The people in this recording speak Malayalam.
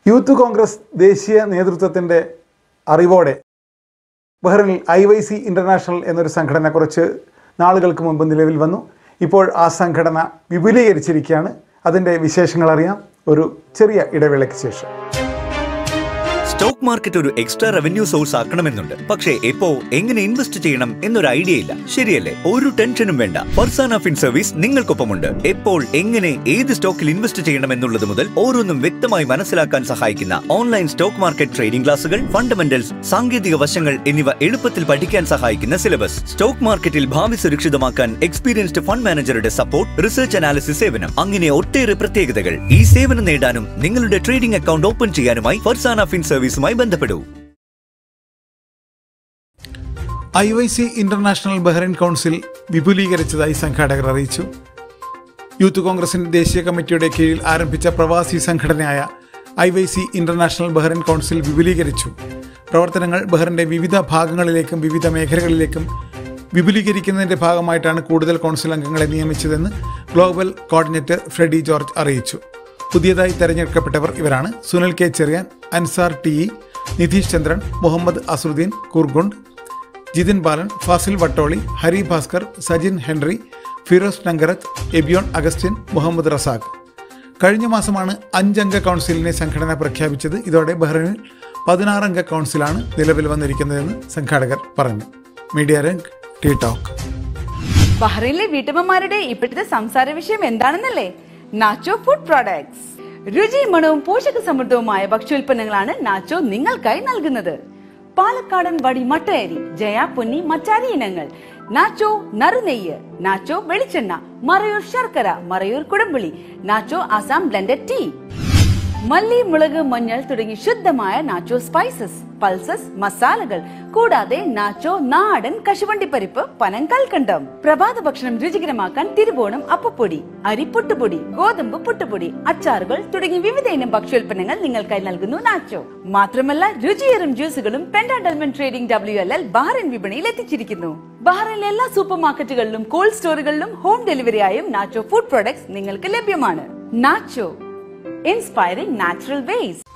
യൂത്ത് കോൺഗ്രസ് ദേശീയ നേതൃത്വത്തിൻ്റെ അറിവോടെ ബഹ്റിനിൽ ഐ വൈ സി ഇൻ്റർനാഷണൽ എന്നൊരു സംഘടന കുറച്ച് നാളുകൾക്ക് മുമ്പ് നിലവിൽ വന്നു ഇപ്പോൾ ആ സംഘടന വിപുലീകരിച്ചിരിക്കുകയാണ് അതിൻ്റെ വിശേഷങ്ങൾ അറിയാം ഒരു ചെറിയ ഇടവേളയ്ക്ക് ശേഷം സ്റ്റോക്ക് മാർക്കറ്റ് ഒരു എക്സ്ട്രാ റവന്യൂ സോഴ്സ് ആക്കണമെന്നുണ്ട് പക്ഷേ എപ്പോ എങ്ങനെ ഇൻവെസ്റ്റ് ചെയ്യണം എന്നൊരു ഐഡിയ ഇല്ല ശരിയല്ലേ ഒരു ടെൻഷനും വേണ്ട ഫർസാന ഫിൻ സർവീസ് നിങ്ങൾക്കൊപ്പമുണ്ട് എപ്പോൾ എങ്ങനെ ഏത് സ്റ്റോക്കിൽ ഇൻവെസ്റ്റ് ചെയ്യണം എന്നുള്ളത് മുതൽ ഓരോന്നും വ്യക്തമായി മനസ്സിലാക്കാൻ സഹായിക്കുന്ന ഓൺലൈൻ സ്റ്റോക്ക് മാർക്കറ്റ് ട്രേഡിംഗ് ക്ലാസുകൾ ഫണ്ടമെന്റൽസ് സാങ്കേതിക വശങ്ങൾ എന്നിവ എളുപ്പത്തിൽ പഠിക്കാൻ സഹായിക്കുന്ന സിലബസ് സ്റ്റോക്ക് മാർക്കറ്റിൽ ഭാവി സുരക്ഷിതമാക്കാൻ എക്സ്പീരിയൻസ്ഡ് ഫണ്ട് മാനേജറുടെ സപ്പോർട്ട് റിസർച്ച് അനാലിസിസ് സേവനം അങ്ങനെ ഒട്ടേറെ പ്രത്യേകതകൾ ഈ സേവനം നേടാനും നിങ്ങളുടെ ട്രേഡിംഗ് അക്കൗണ്ട് ഓപ്പൺ ചെയ്യാനുമായി ഫർസാന ഫിൻ സർവീസുമായി ബന്ധപ്പെടൂ I Y C international Bahrain council വിപുലീകരിച്ചതായി സംഘാടകർ അറിയിച്ചു യൂത്ത് കോൺഗ്രസിന്റെ ദേശീയ കമ്മിറ്റിയുടെ കീഴിൽ ആരംഭിച്ച പ്രവാസി സംഘടനയായ I Y C international Bahrain council വിപുലീകരിച്ചു പ്രവർത്തനങ്ങൾ ബഹ്റിന്റെ വിവിധ ഭാഗങ്ങളിലേക്കും വിവിധ മേഖലകളിലേക്കും വിപുലീകരിക്കുന്നതിന്റെ ഭാഗമായിട്ടാണ് കൂടുതൽ കൗൺസിൽ അംഗങ്ങളെ നിയമിച്ചതെന്ന് ഗ്ലോബൽ കോർഡിനേറ്റർ ഫ്രെഡി ജോർജ് അറിയിച്ചു പുതിയതായി തെരഞ്ഞെടുക്കപ്പെട്ടവർ ഇവരാണ് Sunil K Cherian Ansar T E Nitish Chandran Muhammad Azuddin Kurgund Jithin Balan Fazil Vattoli Hari Bhaskar Sajin Henry Firoz Nangarath Ebiyon Augustine Muhammad Razak കഴിഞ്ഞ മാസമാണ് അഞ്ചംഗ കൗൺസിലിനെ സംഘടന പ്രഖ്യാപിച്ചത് ഇതോടെ ബഹ്റൈനിൽ പതിനാറംഗ കൗൺസിലാണ് നിലവിൽ വന്നിരിക്കുന്നതെന്ന് സംഘാടകർ പറഞ്ഞു മീഡിയ രംഗ് ടി ടോക്ക് ബഹ്റൈനിലെ വീട്ടമ്മമാരുടെ ഇപ്പോഴത്തെ സംസാര വിഷയം എന്താണെന്നല്ലേ നാച്ചോ ഫുഡ് പ്രോഡക്ട്സ് രുചിയും മണവും പോഷക സമൃദ്ധവുമായ ഭക്ഷ്യോൽപ്പന്നങ്ങളാണ് നാച്ചോ നിങ്ങൾക്കായി നൽകുന്നത് പാലക്കാടൻ വടി മട്ടയരി ജയ പൊന്നി മച്ചാരി ഇനങ്ങൾ നാച്ചോ നറുനെയ്യ് നാച്ചോ വെളിച്ചെണ്ണ മറയൂർ ശർക്കര മറയൂർ കുടംപുളി നാച്ചോ ആസാം ബ്ലെൻഡഡ് ടീ മല്ലി മുളക് മഞ്ഞൾ തുടങ്ങി ശുദ്ധമായ നാച്ചോ സ്പൈസസ് പൾസസ് മസാലകൾ കൂടാതെ നാച്ചോ നാടൻ കശുവണ്ടിപ്പരിപ്പ് പനം കൽക്കണ്ടം പ്രഭാത ഭക്ഷണം രുചികരമാക്കാൻ തിരുവോണം അപ്പപ്പൊടി അരിപ്പൊട്ടുപൊടി ഗോതമ്പ് പുട്ടുപൊടി അച്ചാറുകൾ തുടങ്ങി വിവിധ ഇനം ഭക്ഷ്യോൽപ്പന്നങ്ങൾ നിങ്ങൾക്കായി നൽകുന്നു നാച്ചോ മാത്രമല്ല രുചിയേറും ജ്യൂസുകളും പെൻഡാഡൽമൻ trading W L L Bahrain വിപണിയിൽ എത്തിച്ചിരിക്കുന്നു ബഹ്റൈനിലെ എല്ലാ സൂപ്പർ മാർക്കറ്റുകളിലും കോൾഡ് സ്റ്റോറുകളിലും ഹോം ഡെലിവറിയായും നാച്ചോ ഫുഡ് പ്രോഡക്ട്സ് നിങ്ങൾക്ക് ലഭ്യമാണ് നാച്ചോ inspiring natural ways.